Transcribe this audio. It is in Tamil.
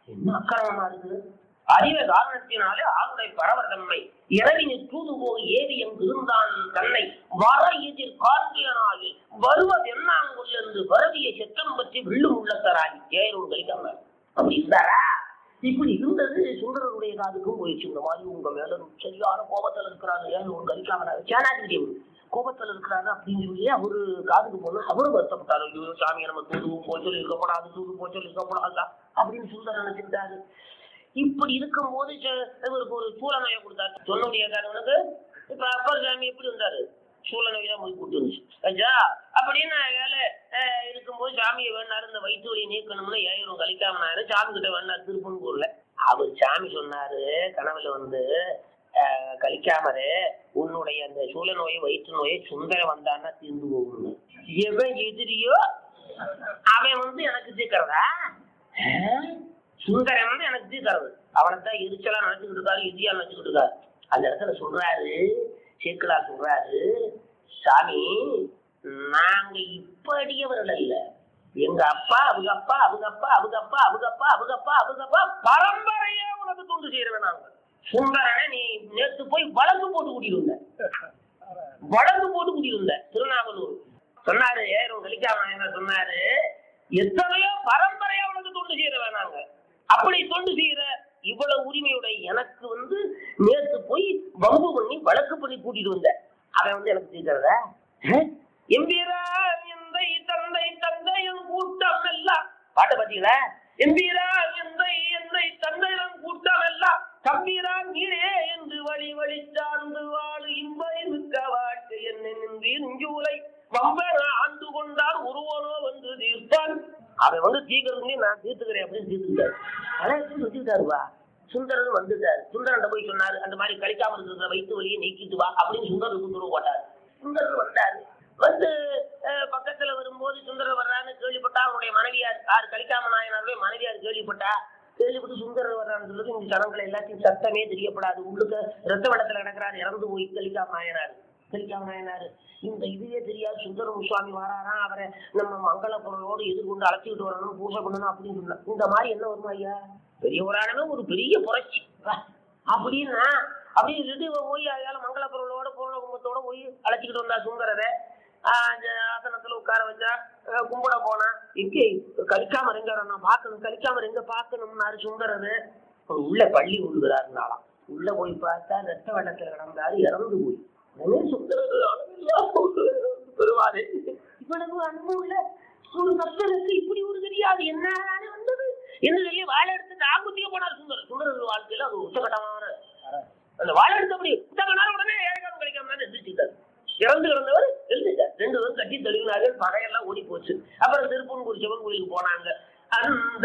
என்ன அக்கிரமமா இருக்குது அறிவ காரணத்தினாலே ஆகுடை பரவர் தம்மை இரவினி தூது போய் ஏவி எங்கு இருந்தான் தன்னை வர எதிர் கார்த்தியனாகி வருவது என்னாங்குள்ளென்று வருவிய செற்றம் பற்றி வில்லும் உள்ளத்தராகி ஏறும் கழிக்காம அப்படி இருந்தாரா இப்படி இருந்தது சுந்தரருடைய காதுக்கும் போயிடுச்சு இந்த மாதிரி உங்க மேல சரியான கோபத்துல இருக்கிறாரு ஏன் ஒரு கழிக்காம சேனாதிபதி அவரு கோபத்துல இருக்கிறாரு அப்படின்னு சொல்லி அவரு காதுக்கு போனா அவரும் வருத்தப்பட்டாரு ஐயோ சாமியை நம்ம தூது போய் சொல்லி இருக்கப்படாது தூது போய் சொல்லி இருக்கப்படாதா அப்படின்னு சுந்தரம் நினைச்சிருந்தாரு இப்படி இருக்கும்போது ச- இவருக்கு ஒரு சூழ நோயை கொடுத்தாரு சொல்ல முடியாதவனுக்கு இப்ப அப்பர் சாமி எப்படி வந்தாரு சூழ நோய் தான் போய் கூட்டு வந்துச்சு ஐயா அப்படின்னு வேலை அஹ், இருக்கும்போது சாமியை வேணாரு இந்த வயிற்று வலி நீக்கணும்னு ஏழும் கழிக்காமனாரு சாமி கிட்ட வேணாரு திருப்பூர்ல அவர் சாமி சொன்னாரு கனவுல வந்து அஹ், கழிக்காமரு உன்னுடைய அந்த சூழ நோயை வயிற்று நோயை சுந்தர வந்தான்னா தீர்ந்து போகணும் எவன் எதிரியோ அவன் வந்து எனக்கு தீர்க்கிறதா ஆஹ்? சுந்தரன் வந்து எனக்கு தீர்க்கிறது அவனைத்தான் எரிச்சலா நினைச்சுக்கிட்டு இருக்காரு எதிரியா நினைச்சுக்கிட்டு இருக்காரு அந்த இடத்துல சொல்றாரு சேக்கலா சொல்றாரு சாமி நாங்க இப்படியவர்கள் அல்ல எங்க அப்பா அவங்க அப்பா அவங்க அப்பா அவங்க அப்பா அவங்க அப்பா அவங்க அப்பா அவங்க அப்பா பரம்பரையா உனக்கு தொண்டு செய்யறவன் நாங்க சுந்தரனை நீ நேத்து போய் வழக்கு போட்டு கூட்டிட்டு வந்த வழக்கு போட்டு கூட்டிட்டு வந்த திருநாவலூர் சொன்னாரு ஏறும் கலிக்காம என்ன சொன்னாரு எத்தனையோ பரம்பரையா உனக்கு தொண்டு செய்யறவன் நாங்க அப்படி தொண்டு செய்யற இவ்வளவு உரிமையுடைய எனக்கு வந்து நேத்து போய் வம்பு பண்ணி வழக்கு பண்ணி கூட்டிட்டு வந்த அவன் வந்து எனக்கு தீர்க்கிறதா எம்பீரா எந்தை தந்தை தந்தையும் கூட்டம் எல்லாம் பாட்டை பாத்தீங்களா எம்பீரா எந்தை எந்தை தந்தையும் கூட்டம் எல்லாம் கம்பீரா நீரே என்று வழி வழி சார்ந்து வாழு இன்பை மிக்க வாழ்க்கை என்ன நின்றூலை வம்பன ஆண்டு கொண்டால் ஒருவனோ வந்து தீர்த்தான் அவன் வந்து தீர்க்கறதுமே நான் தீர்த்துக்கிறேன் அப்படின்னு தீர்த்துக்கிட்டாரு ஆனா எப்படி வச்சுக்கிட்டாருவா சுந்தரன் வந்துட்டாரு சுந்தரன் போய் சொன்னாரு அந்த மாதிரி கழிக்காம இருக்கிற வயிற்று வழியை நீக்கிட்டு வா அப்படின்னு சுந்தரருக்கு துருவ போட்டாரு சுந்தரர் வந்தாரு வந்து அஹ், பக்கத்துல வரும்போது சுந்தரர் வர்றான்னு கேள்விப்பட்டா அவருடைய மனைவியார் யார் கலிக்காம நாயனாருடைய மனைவியார் கேள்விப்பட்டா கேள்விப்பட்டு சுந்தரர் வர்றான்னு சொல்றது இந்த ஜனங்களை எல்லாத்தையும் சத்தமே தெரியப்படாது உள்ளுக்க ரத்த வெள்ளத்துல கிடக்குறாரு இறந்து போய் கலிக்காம நாயனார் கலிக்காம நாயனார் இந்த இதுவே தெரியாது சுந்தரம் சுவாமி வராராம் அவரை நம்ம மங்கள பொருளோடு எதிர்கொண்டு அழைச்சிக்கிட்டு வரணும் பூஜை பண்ணணும் அப்படின்னு சொன்னா இந்த மாதிரி என்ன வருமா ஐயா பெரிய புராணமே ஒரு பெரிய புரட்சி வா. அப்படின்னா அப்படியே சொல்லிட்டு இவன் போய் அதால மங்கள பொருளோட பூர்ண கும்பத்தோட போய் அழைச்சிக்கிட்டு வந்தா சுந்தரரை ஆஹ் அந்த ஆசனத்துல உட்கார வச்சா அஹ் கும்பிட போனா எங்கே கலிக்காம ரெங்க நான் பார்க்கணும் கலிக்காம ரெங்க பார்க்கணும்னாரு சுந்தரரு அவர் உள்ள பள்ளி விழுகிறாருனாலாம் உள்ள போய் பார்த்தா ரத்த வெள்ளத்துல கிடந்தாரு இறந்து போய் உடனே சுந்தரர் அளவில்லா பெறுவாரு இவ்வளவு அன்பு உள்ள ஒரு பக்தனுக்கு இப்படி ஒரு தெரியாது என்ன வந்தது என்ன சொல்லி வாழை எடுத்து ஆகுத்திய போனார் சுந்தரர் சுந்தரர் வாழ்க்கையில அது உச்சகட்டமான அந்த வாழை எடுத்தபடி உச்சகட்டான உடனே ஏழகாலம் கிடைக்காம எந்திரிச்சுட்டார் இறந்து கிடந்தவர் எழுதிட்டார் ரெண்டு பேரும் கட்டி தெளிவினார்கள் பகையெல்லாம் ஓடி போச்சு அப்புறம் திருப்பூர் சிவன் கோயிலுக்கு போனாங்க அந்த